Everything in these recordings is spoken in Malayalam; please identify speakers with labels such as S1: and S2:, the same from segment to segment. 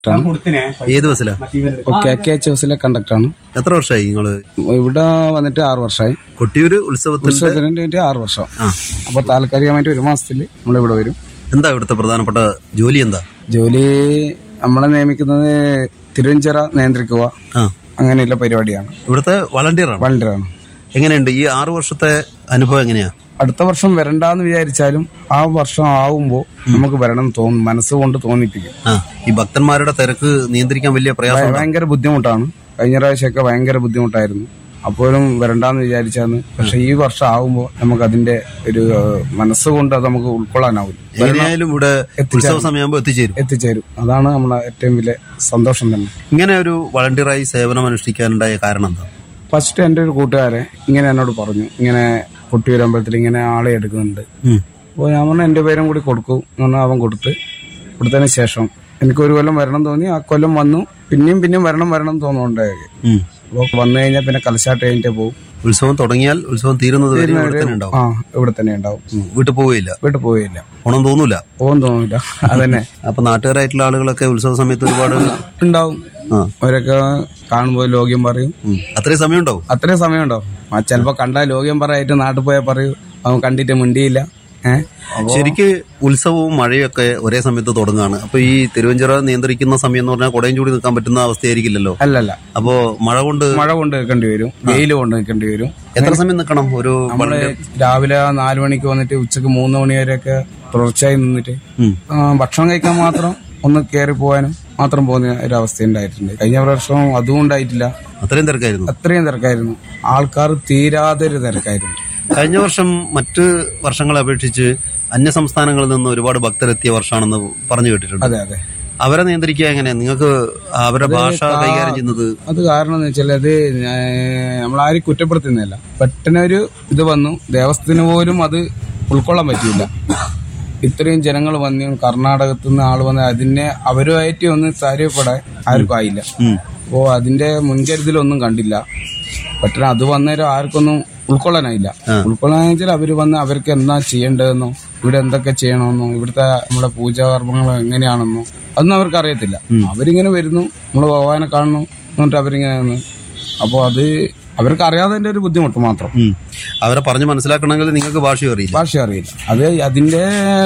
S1: ഏത് ബസ്സിലാ
S2: കെ കെ എച്ച് ബസ്സിലെ കണ്ടക്ടറാണ്
S1: എത്ര വർഷമായി നിങ്ങള്
S2: ഇവിടെ വന്നിട്ട് ആറ് വർഷമായി
S1: കൊട്ടിയൂര് ഉത്സവത്തിന്റെ
S2: ഉത്സവത്തിന് വേണ്ടി ആറ് വർഷം
S1: ആ.
S2: അപ്പോൾ താൽക്കാലികമായിട്ട് ഒരു മാസത്തിൽ നമ്മളിവിടെ വരും
S1: എന്താ ഇവിടുത്തെ പ്രധാനപ്പെട്ട ജോലി എന്താ
S2: ജോലി നമ്മളെ നിയമിക്കുന്നത് തിരുവഞ്ചിറ നിയന്ത്രിക്കുക
S1: ആ
S2: അങ്ങനെയുള്ള പരിപാടിയാണ്
S1: ഇവിടുത്തെ വളണ്ടിയറാണ്
S2: വളണ്ടിയറാണ്
S1: എങ്ങനെയുണ്ട് ഈ ആറു വർഷത്തെ അനുഭവം എങ്ങനെയാ
S2: അടുത്ത വർഷം വരണ്ടാന്ന് വിചാരിച്ചാലും ആ വർഷം ആവുമ്പോൾ നമുക്ക് വരണം എന്ന് തോന്നും മനസ്സുകൊണ്ട് തോന്നിപ്പിക്കും
S1: ആ ഈ ഭക്തന്മാരുടെ തിരക്ക് നിയന്ത്രിക്കാൻ വലിയ പ്രയാസം
S2: ഭയങ്കര ബുദ്ധിമുട്ടാണ് കഴിഞ്ഞ പ്രാവശ്യമൊക്കെ ഭയങ്കര ബുദ്ധിമുട്ടായിരുന്നു അപ്പോഴും വരണ്ടാന്ന് വിചാരിച്ചാന്ന് പക്ഷെ ഈ വർഷം ആവുമ്പോൾ നമുക്ക് അതിന്റെ ഒരു ഏഹ്, മനസ്സുകൊണ്ട് അത് നമുക്ക് ഉൾക്കൊള്ളാനാവും
S1: എങ്ങനെയായാലും ഇവിടെ ഉത്സവ സമയമാകുമ്പോൾ എത്തിച്ചേരും
S2: എത്തിച്ചേരും അതാണ് നമ്മളെ ഏറ്റവും വലിയ സന്തോഷം തന്നെ
S1: ഇങ്ങനെ ഒരു വളണ്ടിയറായി സേവനം അനുഷ്ഠിക്കാനുണ്ടായ കാരണം എന്താ
S2: ഫസ്റ്റ് എൻ്റെ ഒരു കൂട്ടുകാരെ ഇങ്ങനെ എന്നോട് പറഞ്ഞു ഇങ്ങനെ കൊട്ടിയൂർ അമ്പലത്തിൽ ഇങ്ങനെ ആളെ എടുക്കുന്നുണ്ട്
S1: ഉം.
S2: അപ്പോൾ ഞാൻ പറഞ്ഞു എൻ്റെ പേരും കൂടി കൊടുക്കും എന്ന് പറഞ്ഞാൽ അവൻ കൊടുത്ത് കൊടുത്തതിന് ശേഷം എനിക്ക് ഒരു കൊല്ലം വരണം തോന്നി ആ കൊല്ലം വന്നു പിന്നെയും പിന്നെയും വരണം വരണം തോന്നുന്നുണ്ടായി
S1: ഉം.
S2: അപ്പോൾ വന്നു കഴിഞ്ഞാൽ പിന്നെ കലശാട്ട് കഴിഞ്ഞിട്ടേ പോകും
S1: ഉത്സവം തുടങ്ങിയാൽ ഉത്സവം തീരുന്നത് വരെ ഇവിടെ തന്നെ ഉണ്ടാവും
S2: ആ ഇവിടെ തന്നെ ഉണ്ടാവും
S1: ഉം. വീട്ടിൽ പോവുകയില്ല
S2: വീട്ടിൽ പോയില്ല
S1: ഓണം തോന്നൂല
S2: പോകാൻ തോന്നില്ല അതന്നെ
S1: അപ്പൊ നാട്ടുകാരായിട്ടുള്ള ആളുകളൊക്കെ ഉത്സവ സമയത്ത് ഒരുപാട്
S2: ഉണ്ടാവും
S1: ആ
S2: അവരൊക്കെ കാണുമ്പോൾ ലോഗ്യം പറയും
S1: ഉം. അത്രയും സമയം ഉണ്ടാവും
S2: അത്രയും സമയം ഉണ്ടാവും ആ ചിലപ്പോൾ കണ്ടാൽ ലോഗ്യം പറയായിട്ട് നാട്ടിൽ പോയാൽ പറയൂ അവൻ കണ്ടിട്ട് മിണ്ടിയില്ല ഏഹ്
S1: ശരിക്ക് ഉത്സവവും മഴയൊക്കെ ഒരേ സമയത്ത് തുടങ്ങുകയാണ് അപ്പൊ ഈ തിരുവഞ്ചിറ നിയന്ത്രിക്കുന്ന സമയം എന്ന് പറഞ്ഞാൽ കുടയും ചൂടി നിൽക്കാൻ പറ്റുന്ന അവസ്ഥയായിരിക്കില്ലല്ലോ
S2: അല്ലല്ല
S1: അപ്പോ മഴ കൊണ്ട്
S2: മഴ കൊണ്ട് നിൽക്കേണ്ടി വരും വെയിൽ കൊണ്ട് നിൽക്കേണ്ടി വരും
S1: എത്ര സമയം നിൽക്കണം ഒരു
S2: നമ്മള് രാവിലെ നാല് മണിക്ക് വന്നിട്ട് ഉച്ചക്ക് മൂന്ന് മണി വരെയൊക്കെ തുടർച്ചയായി നിന്നിട്ട്
S1: ഉം.
S2: ആ, ഭക്ഷണം കഴിക്കാൻ മാത്രം ഒന്ന് കയറി പോകാനും മാത്രം പോകുന്ന ഒരു അവസ്ഥ ഉണ്ടായിട്ടുണ്ട് കഴിഞ്ഞ വർഷം അതും ഉണ്ടായിട്ടില്ല
S1: അത്രയും തിരക്കായിരുന്നു
S2: അത്രയും തിരക്കായിരുന്നു ആൾക്കാർ തീരാതെ ഒരു തിരക്കായിരുന്നു
S1: കഴിഞ്ഞ വർഷം മറ്റ് വർഷങ്ങളെ അപേക്ഷിച്ച് അന്യ സംസ്ഥാനങ്ങളിൽ നിന്ന് ഒരുപാട് ഭക്തരെത്തിയ വർഷമാണെന്ന് പറഞ്ഞു കേട്ടിട്ടുണ്ട്
S2: അതെ അതെ
S1: അവരെ നിയന്ത്രിക്കുക എങ്ങനെ നിങ്ങൾക്ക് അവരുടെ ഭാഷ കൈകാര്യം ചെയ്യുന്നത്
S2: അത് കാരണം എന്ന് വെച്ചാൽ അത് നമ്മളാരും കുറ്റപ്പെടുത്തുന്നില്ല പെട്ടെന്നൊരു ഇത് വന്നു ദേവസ്ഥത്തിന് പോലും അത് ഉൾക്കൊള്ളാൻ പറ്റിയില്ല ഇത്രയും ജനങ്ങൾ വന്നു കർണാടകത്തിൽ നിന്ന് ആൾ വന്ന് അതിനെ അവരുമായിട്ട് ഒന്ന് സാരിയപ്പെടാൻ ആർക്കും ആയില്ല
S1: ഉം.
S2: അപ്പോൾ അതിന്റെ മുൻകരുതലൊന്നും കണ്ടില്ല പെട്ടെന്ന് അത് വന്നേരം ആർക്കൊന്നും ഉൾക്കൊള്ളാനായില്ല ഉൾക്കൊള്ളാൻ വെച്ചാൽ അവര് വന്ന് അവർക്ക് എന്നാ ചെയ്യേണ്ടതെന്നോ ഇവിടെ എന്തൊക്കെ ചെയ്യണമെന്നോ ഇവിടുത്തെ നമ്മുടെ പൂജാകർമ്മങ്ങൾ എങ്ങനെയാണെന്നോ അതൊന്നും അവർക്ക് അറിയത്തില്ല അവരിങ്ങനെ വരുന്നു നമ്മൾ ഭഗവാനെ കാണുന്നു എന്നിട്ട് അവരിങ്ങനെ നിന്ന് അപ്പോൾ അത് അവർക്ക് അറിയാതെ ഒരു ബുദ്ധിമുട്ട് മാത്രം
S1: ഉം. അവരെ പറഞ്ഞു മനസ്സിലാക്കണമെങ്കിൽ നിങ്ങൾക്ക് ഭാഷയും അറിയില്ല
S2: ഭാഷ അറിയില്ല അത് അതിന്റെ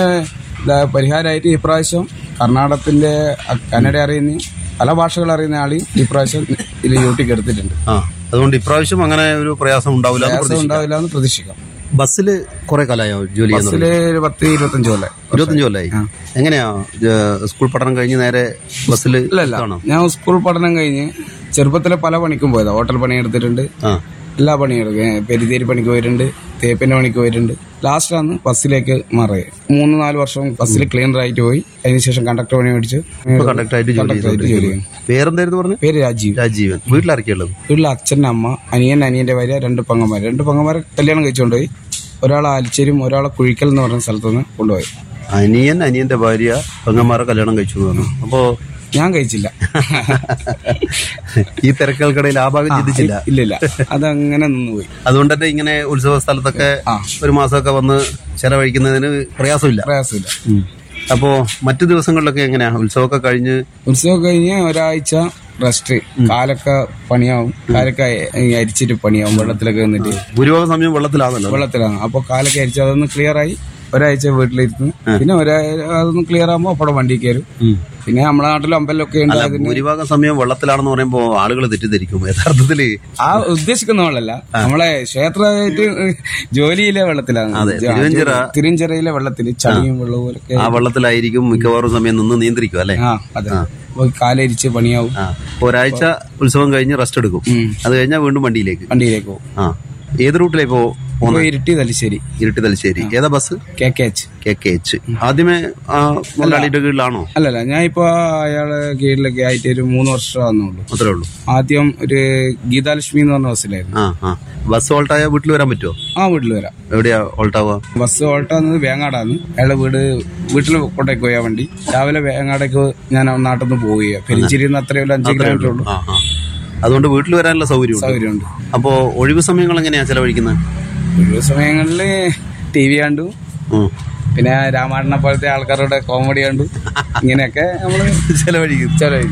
S2: ഇതാ പരിഹാരമായിട്ട് ഇപ്രാവശ്യം കർണാടകത്തിന്റെ അ- കന്നഡ അറിയുന്ന പല ഭാഷകൾ അറിയുന്ന ആളെയും ഇപ്രാവശ്യം ഇതിൽ യൂട്ടിക്ക് എടുത്തിട്ടുണ്ട്
S1: ആ അതുകൊണ്ട് ഇപ്രാവശ്യം അങ്ങനെ ഒരു പ്രയാസം ഉണ്ടാവില്ല എന്ന്
S2: പ്രയാസം
S1: പ്രതീക്ഷിക്കാം.
S2: ഉണ്ടാവില്ല എന്ന് പ്രതീക്ഷിക്കാം
S1: ബസ്സിൽ കുറെ കാലമായോ ജോലി ചെയ്യുന്നത്
S2: ബസ്സില് ഒരു പത്ത് ഇരുപത്തഞ്ച് കൊല്ലം
S1: ഇരുപത്തഞ്ച് കൊല്ലായി എങ്ങനെയാ ജ- സ്കൂൾ പഠനം കഴിഞ്ഞ് നേരെ ബസ്സിൽ
S2: ഇല്ലല്ല ഞാൻ സ്കൂൾ പഠനം കഴിഞ്ഞ് ചെറുപ്പത്തിലെ പല പണിക്കും പോയതാ ഹോട്ടൽ പണി എടുത്തിട്ടുണ്ട്
S1: ആ
S2: എല്ലാ പണിയും എടുക്കും പെരിതേരി പണിക്ക് പോയിട്ടുണ്ട് തേപ്പിന്റെ പണിക്ക് പോയിട്ടുണ്ട് ലാസ്റ്റാണ് ബസ്സിലേക്ക് മാറിയത് മൂന്ന് നാല് വർഷം ബസ്സിൽ ക്ലീനർ ആയിട്ട് പോയി അതിനുശേഷം കണ്ടക്ടർ പണി മേടിച്ച്
S1: കണ്ടക്ടറായിട്ട് ജോലി
S2: കണ്ടക്ടറായിട്ട് ജോലി
S1: ചെയ്തു
S2: ചെയ്യും
S1: പേരെന്തായിരുന്നു പറഞ്ഞു
S2: പേര് രാജീവ്
S1: രാജീവൻ വീട്ടിലിറക്കിയുള്ളത്
S2: വീട്ടിൽ അച്ഛൻ അമ്മ അനിയൻ അനിയന്റെ ഭാര്യ രണ്ട് പെങ്ങന്മാർ രണ്ട് പെങ്ങന്മാരെ കല്യാണം കഴിച്ചുകൊണ്ടുപോയി ഒരാളെ ആലിച്ചേരും ഒരാളെ കുഴിക്കൽ എന്ന് പറഞ്ഞ സ്ഥലത്തുനിന്ന് കൊണ്ടുപോയി
S1: അനിയൻ അനിയന്റെ ഭാര്യ പെങ്ങന്മാരെ കല്യാണം കഴിച്ചു എന്ന് പറഞ്ഞു അപ്പോ
S2: ഞാൻ കഴിച്ചില്ല
S1: ഈ തിരക്കുകൾക്കിടയിൽ ആ ഭാഗം ചിന്തിച്ചില്ല
S2: ഇല്ലില്ല അതങ്ങനെ നിന്നുപോയി
S1: അതുകൊണ്ട് തന്നെ ഇങ്ങനെ ഉത്സവ സ്ഥലത്തൊക്കെ
S2: ആ.
S1: ഒരു മാസമൊക്കെ വന്ന് ചെലവഴിക്കുന്നതിന് പ്രയാസമില്ല
S2: പ്രയാസമില്ല
S1: അപ്പോ മറ്റു ദിവസങ്ങളിലൊക്കെ എങ്ങനെയാ ഉത്സവമൊക്കെ കഴിഞ്ഞ്
S2: ഉത്സവം കഴിഞ്ഞ് ഒരാഴ്ച റെസ്റ്റ് കാലൊക്കെ പണിയാവും കാലൊക്കെ അ- അരിച്ചിട്ട് പണിയാവും വെള്ളത്തിലൊക്കെ നിന്നിട്ട്
S1: ഭൂരിഭാഗം സമയം വെള്ളത്തിലാണല്ലോ
S2: വെള്ളത്തിലാണ് അപ്പൊ കാലൊക്കെ അരിച്ച് അതൊന്ന് ക്ലിയർ ആയി ഒരാഴ്ച വീട്ടിലിരുന്ന് പിന്നെ ഒരാ അതൊന്ന് ക്ലിയർ ആകുമ്പോൾ അപ്പടെ വണ്ടി കയറും പിന്നെ നമ്മുടെ നാട്ടിൽ അമ്പലമൊക്കെ ഉണ്ട്
S1: അല്ല
S2: അതിന്
S1: ഭൂരിഭാഗം സമയം വെള്ളത്തിലാണെന്ന് പറയുമ്പോ ആളുകൾ തെറ്റിദ്ധരിക്കും യഥാർത്ഥത്തില്
S2: ആ ഉദ്ദേശിക്കുന്ന വെള്ളമല്ല നമ്മളെ ക്ഷേത്രമായിട്ട് ജോലിയിലെ വെള്ളത്തിലാണ്
S1: അതെ, തിരുവഞ്ചിറ.
S2: തിരുവഞ്ചിറയിലെ വെള്ളത്തിൽ ചളിയും വെള്ളവും പോലൊക്കെ
S1: ആ വെള്ളത്തിലായിരിക്കും മിക്കവാറും സമയം നിന്ന് നിയന്ത്രിക്കും അല്ലെ
S2: ആ അതെ അപ്പൊ കാലരിച്ച് പണിയാവും
S1: ആ അപ്പൊ ഒരാഴ്ച ഉത്സവം കഴിഞ്ഞ് റെസ്റ്റ് എടുക്കും
S2: ഉം.
S1: അത് കഴിഞ്ഞാൽ വീണ്ടും വണ്ടിയിലേക്ക്
S2: വണ്ടിയിലേക്ക് പോകും
S1: ആ ഏത് റൂട്ടിലേക്ക് പോ
S2: ഇപ്പൊ ഇരുട്ടി തലശ്ശേരി
S1: ഇരുട്ടി തലശ്ശേരി ഏതാ bus
S2: K K H
S1: K K H ആദ്യമേ ആ മുതലാളിയുടെ കീഴിലാണോ
S2: അല്ലല്ല ഞാൻ ഇപ്പൊ അയാളെ കീഴിലൊക്കെ ആയിട്ട് ഒരു മൂന്ന് വർഷം ആവുന്നുള്ളൂ
S1: അത്രേ ഉള്ളൂ
S2: ആദ്യം ഒരു ഗീതാലക്ഷ്മി എന്ന് പറഞ്ഞ ബസ്സിലായിരുന്നു
S1: ആ ആ ബസ് ഓൾട്ടായ വീട്ടിൽ വരാൻ പറ്റുമോ
S2: ആ വീട്ടിൽ വരാം
S1: എവിടെയാ ഓൾട്ടാവുക
S2: ബസ് ഓട്ടാന്നത് വേങ്ങാടാണ് അയാളെ വീട് വീട്ടിൽ കൊണ്ടേക്ക് പോയാ വണ്ടി രാവിലെ വേങ്ങാടേക്ക് ഞാൻ നാട്ടിൽ നിന്ന് പോവുക പെരിഞ്ചേരിന്ന് അത്രയും ഒരു അഞ്ച് കിലോമീറ്റർ ഉള്ളൂ
S1: ആ ആ അതുകൊണ്ട് വീട്ടിൽ വരാനുള്ള സൗകര്യമുണ്ട്
S2: സൗകര്യമുണ്ട്
S1: അപ്പോ ഒഴിവ് സമയങ്ങൾ എങ്ങനെയാ ചെലവഴിക്കുന്നത്
S2: ഒഴിവ് സമയങ്ങളിൽ ടി വി കണ്ടു
S1: ഉം.
S2: പിന്നെ രാമായണനെ പോലത്തെ ആൾക്കാരുടെ കോമഡി കണ്ടു ഇങ്ങനെയൊക്കെ നമ്മള്
S1: ചെലവഴിക്കും
S2: ചെലവഴിക്കും